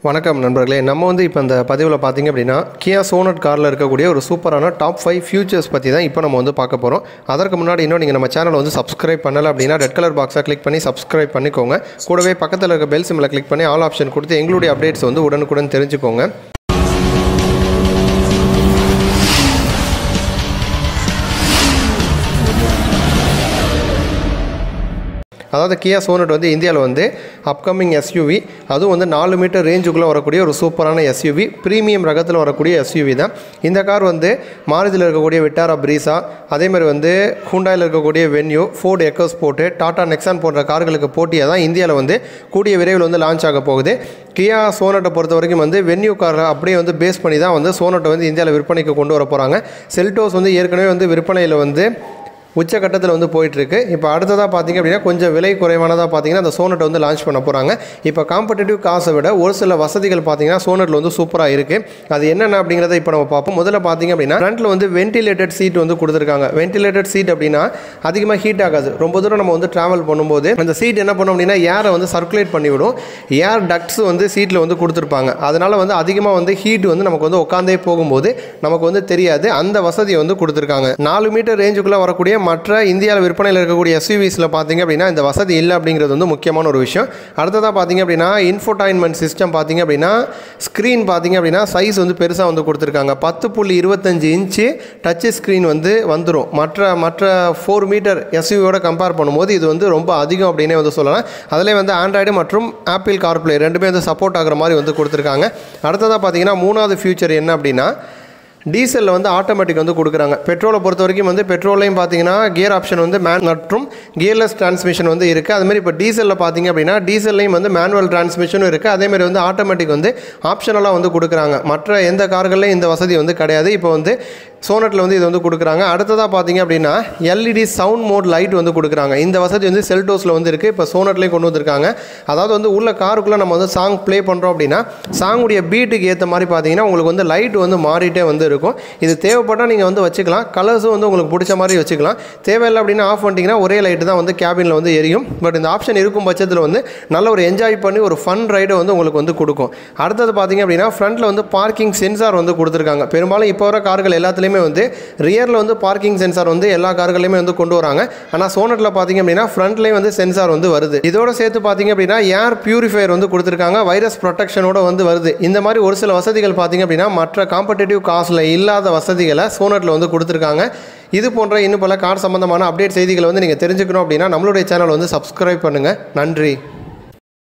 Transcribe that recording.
வணக்கம் நண்பர்களே நம்ம வந்து இப்போ இந்த பதிவில் பார்த்தீங்க அப்படின்னா கியா சோனட் காரில் இருக்கக்கூடிய ஒரு சூப்பரான டாப் ஃபைவ் ஃபியூச்சர்ஸ் பற்றி தான் இப்போ நம்ம வந்து பார்க்க போகிறோம் அதற்கு முன்னாடி இன்னும் நீங்கள் நம்ம சேனலை வந்து சப்ஸ்கிரைப் பண்ணலை அப்படின்னா ரெட் கலர் பாக்ஸை கிளிக் பண்ணி சப்ஸ்கிரைப் பண்ணிக்கோங்க கூடவே பக்கத்தில் இருக்க பெல் சிம்மில் கிளிக் பண்ணி ஆல் ஆப்ஷன் கொடுத்து எங்களுடைய அப்டேட்ஸ் வந்து உடனுக்குடன் தெரிஞ்சுக்கோங்க அதாவது கியா சோனட் வந்து இந்தியாவில் வந்து அப்கமிங் எஸ்யூவி அதுவும் வந்து நாலு மீட்டர் ரேஞ்சுக்குள்ளே வரக்கூடிய ஒரு சூப்பரான எஸ்யூவி ப்ரீமியம் ரகத்தில் வரக்கூடிய எஸ்யூவி தான் இந்த கார் வந்து மாருதியில் இருக்கக்கூடிய விட்டாரா பிரீசா அதே மாதிரி வந்து ஹூண்டாயில் இருக்கக்கூடிய வென்யூ ஃபோர்டு எக்கோஸ் போட்டு டாடா நெக்ஸான் போன்ற கார்களுக்கு போட்டியாக தான் இந்தியாவில் வந்து கூடிய விரைவில் வந்து லான்ச் ஆக போகுது கியா சோனட்டை பொறுத்த வரைக்கும் வந்து வென்யூ காரை அப்படியே வந்து பேஸ் பண்ணி தான் வந்து சோனட்டை வந்து இந்தியாவில் விற்பனைக்கு கொண்டு வர போகிறாங்க செல்டோஸ் வந்து ஏற்கனவே வந்து விற்பனையில் வந்து உச்சக்கட்டத்தில் வந்து போயிட்டுருக்கு இப்போ அடுத்ததாக பார்த்தீங்க அப்படின்னா கொஞ்சம் விலை குறைவானதாக பார்த்தீங்கன்னா அந்த சோனட்டை வந்து லான்ச் பண்ண போகிறாங்க இப்போ காம்படிட்டிவ் காசை விட ஒரு சில வசதிகள் பார்த்தீங்கன்னா சோனட்டில் வந்து சூப்பராக இருக்குது அது என்னென்ன அப்படிங்கிறத இப்போ நம்ம பார்ப்போம் முதல்ல பார்த்தீங்க அப்படின்னா ஃப்ரண்ட்டில் வந்து வென்டிலேட்டட் சீட் வந்து கொடுத்துருக்காங்க வென்டிலேட்டட் சீட் அப்படின்னா அதிகமாக ஹீட் ஆகாது ரொம்ப தூரம் நம்ம வந்து ட்ராவல் பண்ணும்போது அந்த சீட் என்ன பண்ணோம் அப்படின்னா ஏரை வந்து சர்க்குலேட் பண்ணிவிடும் ஏர் டக்ட்ஸ் வந்து சீட்டில் வந்து கொடுத்துருப்பாங்க அதனால் வந்து அதிகமாக வந்து ஹீட் வந்து நமக்கு வந்து உட்காந்தே போகும்போது நமக்கு வந்து தெரியாது அந்த வசதியை வந்து கொடுத்துருக்காங்க நாலு மீட்டர் ரேஞ்சுக்குள்ளே வரக்கூடிய மற்ற இந்தியாவில் விற்பனையில் இருக்கக்கூடிய எஸ்யூவிஸில் பார்த்தீங்க அப்படின்னா இந்த வசதி இல்லை அப்படிங்கிறது வந்து முக்கியமான ஒரு விஷயம் அடுத்ததாக பார்த்தீங்க அப்படின்னா இன்ஃபோடைன்மெண்ட் சிஸ்டம் பார்த்தீங்க அப்படின்னா ஸ்க்ரீன் பார்த்தீங்க அப்படின்னா சைஸ் வந்து பெருசாக வந்து கொடுத்துருக்காங்க பத்து புள்ளி இருபத்தஞ்சு இன்ச்சு டச் ஸ்க்ரீன் வந்து வந்துடும் மற்ற மற்ற ஃபோர் மீட்டர் எஸ்யூவியோட கம்பேர் பண்ணும்போது இது வந்து ரொம்ப அதிகம் அப்படின்னே வந்து சொல்லலாம் அதிலே வந்து ஆண்ட்ராய்டு மற்றும் ஆப்பிள் கார்ப்ளே ரெண்டுமே வந்து சப்போர்ட் ஆகிற மாதிரி வந்து கொடுத்துருக்காங்க அடுத்ததாக பார்த்தீங்கன்னா மூணாவது ஃபியூச்சர் என்ன அப்படின்னா டீசலில் வந்து ஆட்டோமேட்டிக் வந்து கொடுக்குறாங்க பெட்ரோலை பொறுத்த வரைக்கும் வந்து பெட்ரோலையும் பார்த்தீங்கன்னா கியர் ஆப்ஷன் வந்து மேன் மற்றும் கியர்லெஸ் டிரான்ஸ்மிஷன் வந்து இருக்குது அதுமாதிரி இப்போ டீசலில் பார்த்தீங்க அப்படின்னா டீசல்லையும் வந்து மேனுவல் டிரான்ஸ்மிஷனும் இருக்குது அதேமாதிரி வந்து ஆட்டோமேட்டிக் வந்து ஆப்ஷனலாக வந்து கொடுக்குறாங்க மற்ற எந்த கார்கள்லையும் இந்த வசதி வந்து கிடையாது இப்போ வந்து சோனட்டில் வந்து இது வந்து கொடுக்குறாங்க அடுத்ததாக பார்த்தீங்க அப்படின்னா எல்இடி சவுண்ட் மோட் லைட் வந்து கொடுக்குறாங்க இந்த வசதி வந்து செல்டோஸில் வந்து இருக்குது இப்போ சோனட்லேயும் கொண்டு வந்திருக்காங்க அதாவது வந்து உள்ள காருக்குள்ளே நம்ம வந்து சாங் ப்ளே பண்ணுறோம் அப்படின்னா சாங்குடைய பீட்டுக்கு ஏற்ற மாதிரி பார்த்தீங்கன்னா உங்களுக்கு வந்து லைட் வந்து மாறிட்டே வந்து இருக்கும் இது தேவைப்பட்டால் நீங்கள் வந்து வச்சுக்கலாம் கலர்ஸும் வந்து உங்களுக்கு பிடிச்ச மாதிரி வச்சுக்கலாம் தேவையில்லை அப்படின்னா ஆஃப் பண்ணிட்டீங்கன்னா ஒரே லைட்டு தான் வந்து கேபினில் வந்து எரியும் பட் இந்த ஆப்ஷன் இருக்கும் பட்சத்தில் வந்து நல்ல ஒரு என்ஜாய் பண்ணி ஒரு ஃபன் ரைடை வந்து உங்களுக்கு வந்து கொடுக்கும் அடுத்தது பார்த்தீங்க அப்படின்னா ஃப்ரண்ட்டில் வந்து பார்க்கிங் சென்சார் வந்து கொடுத்துருக்காங்க பெரும்பாலும் இப்போ வர கார்கள் எல்லாத்துலேயுமே வந்து ரியரில் வந்து பார்க்கிங் சென்சார் வந்து எல்லா கார்களையுமே வந்து கொண்டு வராங்க ஆனால் சோனட்டில் பார்த்தீங்க அப்படின்னா ஃப்ரண்ட்லேயும் வந்து சென்சார் வந்து வருது இதோட சேர்த்து பார்த்தீங்க அப்படின்னா ஏர் பியூரிஃபையர் வந்து கொடுத்துருக்காங்க வைரஸ் ப்ரொடெக்ஷனோட வந்து வருது இந்த மாதிரி ஒரு சில வசதிகள் பார்த்தீங்க அப்படின்னா மற்ற காம்படிட்டிவ் காசில் இல்லாத வசதிகளை சோனட்டில் வந்து கொடுத்துருக்காங்க இது போன்ற இன்னும் பல கார் சம்பந்தமான அப்டேட் செய்திகளை வந்து நீங்கள் தெரிஞ்சுக்கணும் அப்படின்னா நம்மளுடைய சேனல் வந்து சப்ஸ்கிரைப் பண்ணுங்கள் நன்றி